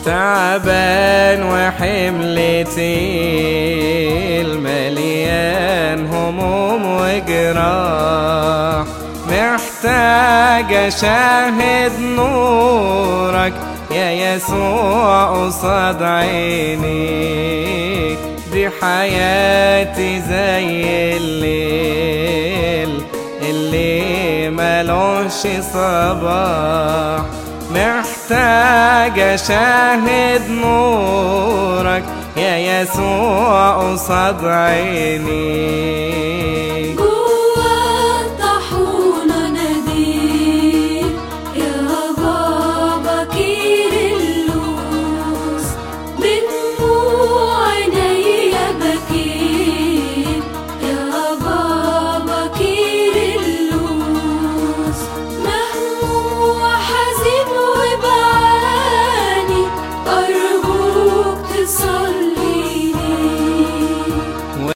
تعبان وحملتي المليان هموم وجراح محتاج اشاهد نورك يا يسوع قصاد عينيك دي حياتي زي الليل اللي ملوش صباح محتاج اشاهد نورك يا يسوع قصاد عينيك